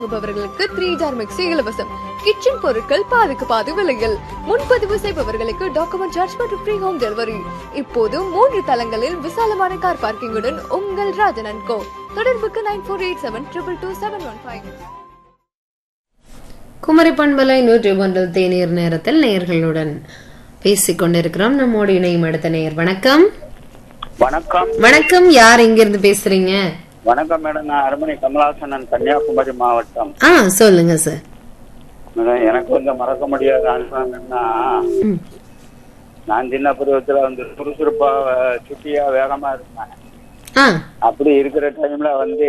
வாங்குபவர்களுக்கு three jar mixie இலவசம் kitchen பொருட்கள் பாதிக்கு பாதி விலையில் முன்பதிவு செய்பவர்களுக்கு டாக்குமெண்ட் சார்ஜ் மற்றும் ஃப்ரீ ஹோம் டெலிவரி இப்போது மூன்று தளங்களில் விசாலமான கார் பார்க்கிங்குடன் உங்கள் ராஜன் அண்ட் கோ தொடர்புக்கு nine four eight seven triple two seven one five Kumari பண்பலை நூற்றி ஒன்றில் தேநீர் நேரத்தில் நேயர்களுடன் பேசிக் கொண்டிருக்கிறோம் நம்மோடு இணையும் அடுத்த நேயர் வணக்கம் வணக்கம் வணக்கம் யார் இங்கிருந்து பேசுறீங்க வணக்கம் மேடம் நான் அரண்மனை கமலாசனன் கன்னியாகுமரி மாவட்டம் ஆ சொல்லுங்க சார் மேடம் எனக்கு வந்து மறக்க முடியாத அனுபவம்னா ம். நான் சின்ன பருவத்துல வந்து சுறுசுறுப்பா அஹ், சுட்டியா வேகமா இருந்தேன் ஆ அப்படி இருக்கிற டைம்ல வந்து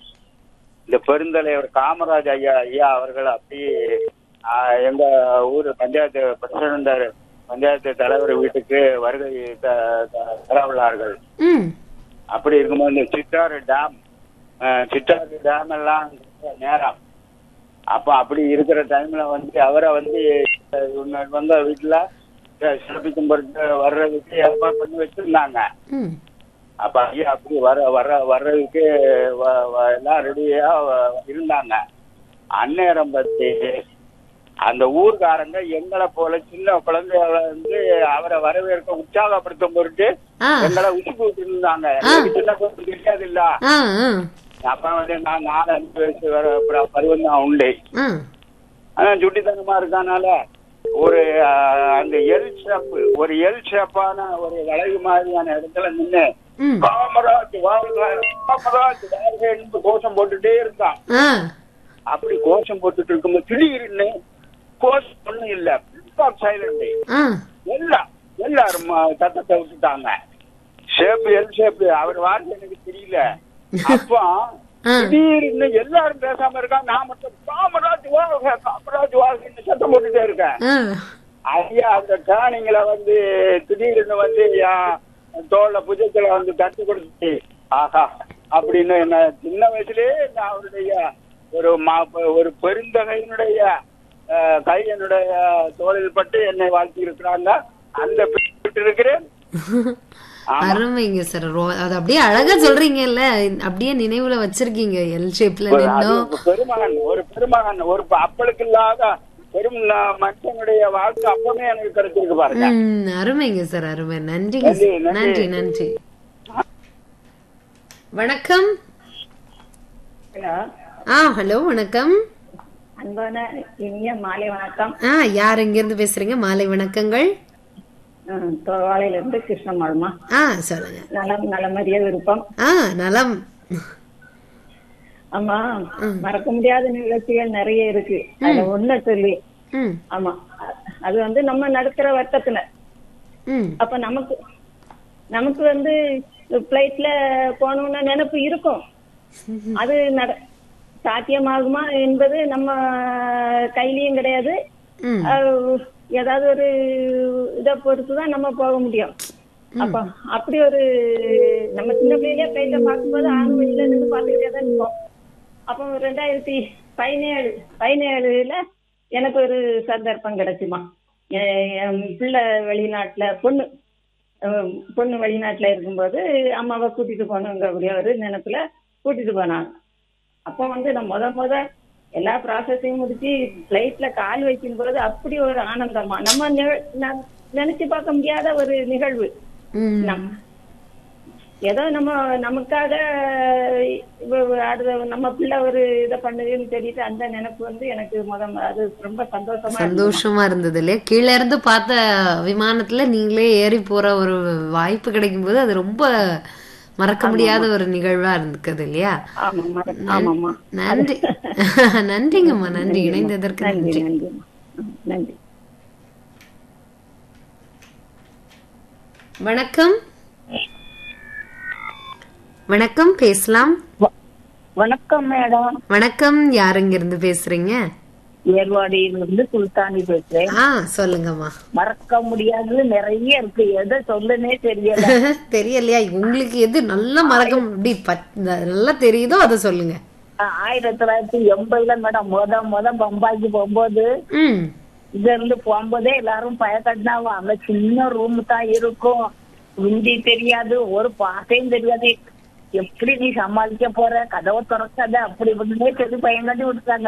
இந்த பெருந்தலைவர் காமராஜ் ஐயா ஐயா அவர்கள் அப்படி ஆஹ், எங்க ஊர் பஞ்சாயத்து பிரசிடண்ட் பஞ்சாயத்து தலைவர் வீட்டுக்கு வருகை த- த- தர உள்ளார்கள் ம் அப்படி இருக்கும்போது இந்த சிட்டாறு டேம் அஹ், சிட்டாறு டேம் எல்லாம் நேரம் அப்ப அப்படி இருக்கிற டைம்ல வந்து அவரை வந்து அஹ், இவங்க வந்த வீட்டுல அஹ், சிறப்பிக்கும் பொருட்டு வர்றதுக்கு ஏற்பாடு பண்ணி வச்சிருந்தாங்க ம் அப்ப ஐயா அப்படி வர வர வர்றதுக்கு வ- வ- எல்லாம் ரெடியா இருந்தாங்க அந்நேரம் பத்தி அந்த ஊர்காரங்க எங்களை போல சின்ன குழந்தைகளை வந்து அவரை வரவேற்க உற்சாகப்படுத்தும் பொருட்டு ஆ எங்களை உசுப்பு விட்டு இருந்தாங்க எனக்கு சின்ன குழந்தை தெரியாது இல்ல ஆ ஆ அப்ப வந்து நான் நாலு அஞ்சு வயசு வர ப- பருவம் தான் உண்டு ஆ ஆனா சுட்டித்தனமா இருக்கனால ஒரு ஆஹ், அந்த எல் ஷேப் ஒரு எல் ஷேப்பான ஒரு வளைவு மாதிரியான இடத்துல நின்னு ம் காமராஜ் வாழ்க காமராஜ் வாழ்க என்று கோஷம் போட்டுட்டே இருந்தான் ஆ அப்படி கோஷம் போட்டுட்டு இருக்கும்போது திடீர்னு கோஷம் ஒண்ணும் இல்ல சைலண்ட் ஆ எல்லாம் எல்லாரும் அஹ், சத்தத்தை விட்டுட்டாங்க ஷேப் எல் ஷேப் அவர் வார்த்தை எனக்கு தெரியல அப்போ ஆ. திடீர்னு எல்லாரும் பேசாம இருக்காங்க நான் மட்டும் காமராஜ் வாழ்க காமராஜ் வாழ்கன்னு சத்தம் போட்டுட்டே இருக்கேன் ஆ ஐயா அந்த டேர்னிங்ல வந்து திடீர்னு வந்து என் தோல்ல புஜத்துல வந்து தட்டு கொடுத்து ஆஹா அப்படின்னு என்ன சின்ன வயசுலயே நான் அவருடைய ஒரு மா- ஒரு பெருந்தகையினுடைய அஹ், கை என்னுடைய தோளில் பட்டு என்னை வாழ்த்தி இருக்கிறாங்க அந்த பெற்று இருக்கிறேன் ஆமா. அருமைங்க சார் அது அப்படியே அழகா சொல்றீங்கல்ல அப்படியே நினைவுல வச்சிருக்கீங்க எல் ஷேப்ல ஒரு- அது நின்னும் ஒரு பெருமகன் ஒரு பெருமகன் ஒரு அப்பளுக்கு இல்லாத பெரும் ந- மனுஷனுடைய வாழ்க்கை அப்பவே எனக்கு கிடைச்சிருக்கு பாருங்க ம் அருமைங்க சார் அருமை நன்றிங்க நன்றி, சார். நன்றி நன்றி வணக்கம் ஆ ஹலோ வணக்கம் அன்பான இனிய மாலை வணக்கம் ஆ யார் எங்க இருந்து பேசுறீங்க மாலை வணக்கங்கள் அஹ், தோவாளையில இருந்து கிருஷ்ணமாள்மா ஆ சொல்லுங்க நலம் நலமறிய விருப்பம் ஆ நலம் ஆமா மறக்க முடியாத நிகழ்ச்சிகள் நிறைய இருக்கு அதுல ஒண்ணு சொல்லி ம் ஆமா அ- அது வந்து நம்ம நடத்துற வட்டத்துல ம் அப்ப நமக்கு நமக்கு வந்து பிளைட்ல போகணும்னு நினைப்பு இருக்கும் அது நட சாத்தியமாகுமா என்பது நம்ம கையிலயும் கிடையாது ம் அஹ் ஏதாவது ஒரு இதை பொறுத்துதான் நம்ம போக முடியும் அப்ப அப்படி ஒரு நம்ம சின்ன பிள்ளையிலே பிளைட்ட பார்க்கும்போது ஆண் வெளியில நின்று பார்த்துக்கிட்டே தான் இருப்போம் அப்போ ரெண்டாயிரத்தி பதினேழு பதினேழுல எனக்கு ஒரு சந்தர்ப்பம் கிடைச்சுமா என் என் பிள்ளை வெளிநாட்டுல பொண்ணு அஹ் பொண்ணு வெளிநாட்டுல இருக்கும்போது அம்மாவை கூட்டிட்டு போகணுங்கிற ஒரு நினைப்புல கூட்டிட்டு போனாங்க அப்போ வந்து நான் முத முத எல்லா ப்ராசஸையும் முடிச்சு பிளைட்ல கால் வைக்கும் போது அப்படி ஒரு ஆனந்தமா நம்ம நிக- ந- நினைச்சு பார்க்க முடியாத ஒரு நிகழ்வு ம் நம் ஏதோ நம்ம நமக்காக இவ- இவ அடுத்த நம்ம பிள்ளை ஒரு இதை பண்ணுதுன்னு தெரியுது அந்த நினைப்பு வந்து எனக்கு முத மு- அது ரொம்ப சந்தோஷமா இருந்தது. சந்தோஷமா இருந்தது இல்லையா கீழே இருந்து பார்த்த விமானத்துல நீங்களே ஏறி போற ஒரு வாய்ப்பு கிடைக்கும் போது அது ரொம்ப மறக்க முடியாத ஒரு நிகழ்வா இருந்துக்குது இல்லையா ஆமாம்மா ஆமாம்மா நன்றி நன்றிங்கம்மா நன்றி இணைந்ததற்கு நன்றி நன்றி நன்றிம்மா ம், நன்றி வணக்கம் வணக்கம் பேசலாம் வணக்கம் மேடம் வணக்கம் யாருங்க இருந்து பேசுறீங்க ஏர்வாடியிலிருந்து சுல்தானி பேசுறேன் ஆ சொல்லுங்கம்மா மறக்க முடியாதது நிறைய இருக்கு எதை சொல்லுனே தெரியல தெரியலையா உங்களுக்கு எது நல்லா மறக்க அப்படி பத்- நல்லா தெரியுதோ அதை சொல்லுங்க ஆயிரத்தி தொள்ளாயிரத்தி எண்பதுல மேடம் முத முத பம்பாய்க்கு போகும்போது ம் இங்க இருந்து போகும்போதே எல்லாரும் பயக்கட்டினாவும் அங்க சின்ன ரூம் தான் இருக்கும் ஹிந்தி தெரியாது ஒரு பாட்டையும் தெரியாது எப்படி நீ சமாளிக்க போற கதவை திறக்காத அப்படி இப்படின்னே சொல்லி பையன் கட்டி விட்டுட்டாங்க